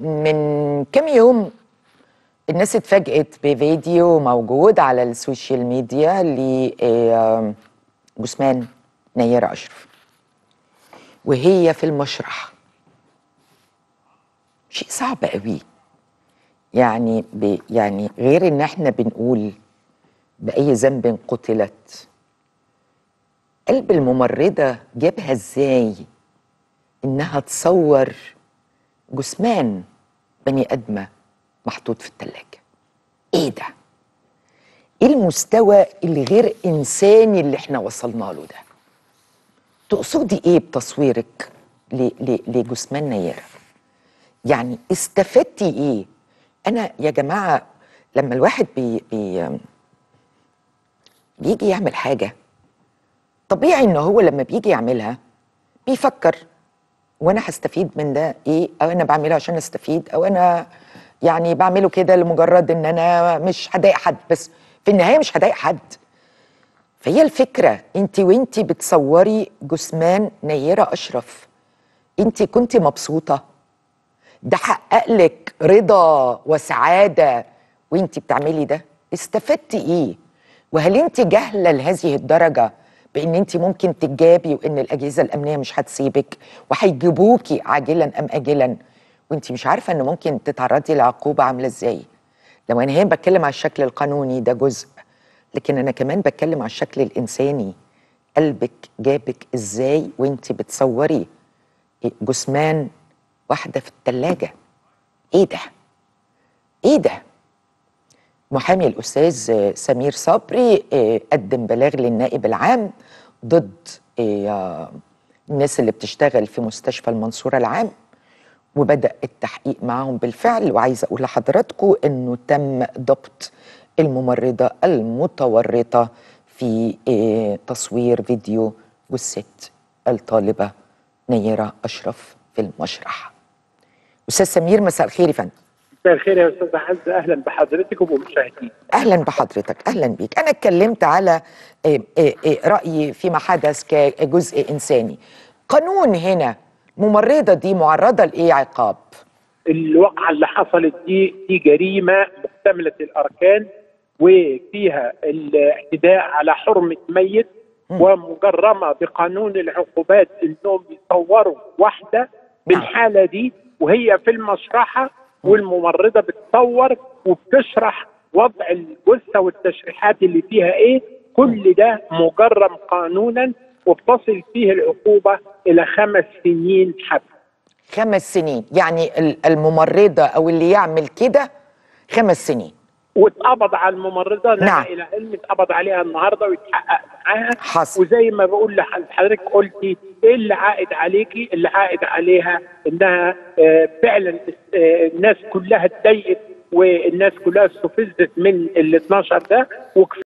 من كام يوم الناس اتفاجئت بفيديو موجود على السوشيال ميديا لجثمان نيرة أشرف وهي في المشرح شيء صعب قوي يعني ب يعني غير ان احنا بنقول بأي ذنب قتلت قلب الممرضة جابها ازاي انها تصور جثمان بني ادمه محطوط في التلاجة ايه ده ايه المستوى الغير انساني اللي احنا وصلنا له ده تقصدي ايه بتصويرك ل- ل- لجثمان نيره يعني استفدتي ايه انا يا جماعه لما الواحد بي بي بيجي يعمل حاجه طبيعي ان هو لما بيجي يعملها بيفكر وانا هستفيد من ده ايه او انا بعمله عشان استفيد او انا يعني بعمله كده لمجرد ان انا مش هضايق حد بس في النهايه مش هضايق حد فهي الفكره انت وانت بتصوري جثمان نيره اشرف انت كنت مبسوطه ده حقق لك رضا وسعاده وانت بتعملي ده استفدتي ايه وهل انت جاهله لهذه الدرجه بان انت ممكن تتجابي وان الاجهزه الامنيه مش هتسيبك وهيجيبوكي عاجلا ام اجلا وانت مش عارفه ان ممكن تتعرضي لعقوبه عامله ازاي لو انا هنا بتكلم على الشكل القانوني ده جزء لكن انا كمان بتكلم على الشكل الانساني قلبك جابك ازاي وانت بتصوري جثمان واحده في الثلاجه ايه ده ايه ده محامي الاستاذ سمير صبري آه، قدم بلاغ للنائب العام ضد آه، الناس اللي بتشتغل في مستشفى المنصوره العام وبدا التحقيق معاهم بالفعل وعايزه اقول لحضراتكم انه تم ضبط الممرضه المتورطه في آه، تصوير فيديو جثه الطالبه نيره اشرف في المشرح استاذ سمير مساء الخير يا فندم مساء الخير يا استاذ عزه اهلا بحضرتك وبمشاهديك اهلا بحضرتك اهلا بيك انا اتكلمت على آه، آه، آه، رايي فيما حدث كجزء انساني قانون هنا ممرضه دي معرضه لايه عقاب الواقعه اللي حصلت دي دي جريمه مكتمله الاركان وفيها الاعتداء على حرمه ميت ومجرمه بقانون العقوبات انهم يصوروا واحده بالحاله دي وهي في المشرحه والممرضه بتصور وبتشرح وضع الجثه والتشريحات اللي فيها ايه كل ده مجرم قانونا وبتصل فيه العقوبه الى خمس سنين حبس خمس سنين يعني ال- الممرضه او اللي يعمل كده خمس سنين واتقبض على الممرضه نعم. نعم. الى علم اتقبض عليها النهارده ويتحقق معاها حصل. وزي ما بقول لحضرتك قلتي ايه اللي عائد عليكي؟ اللي عائد عليها انها آه، فعلا آه، الناس كلها اتضايقت والناس كلها استفزت من ال 12 ده وكفايه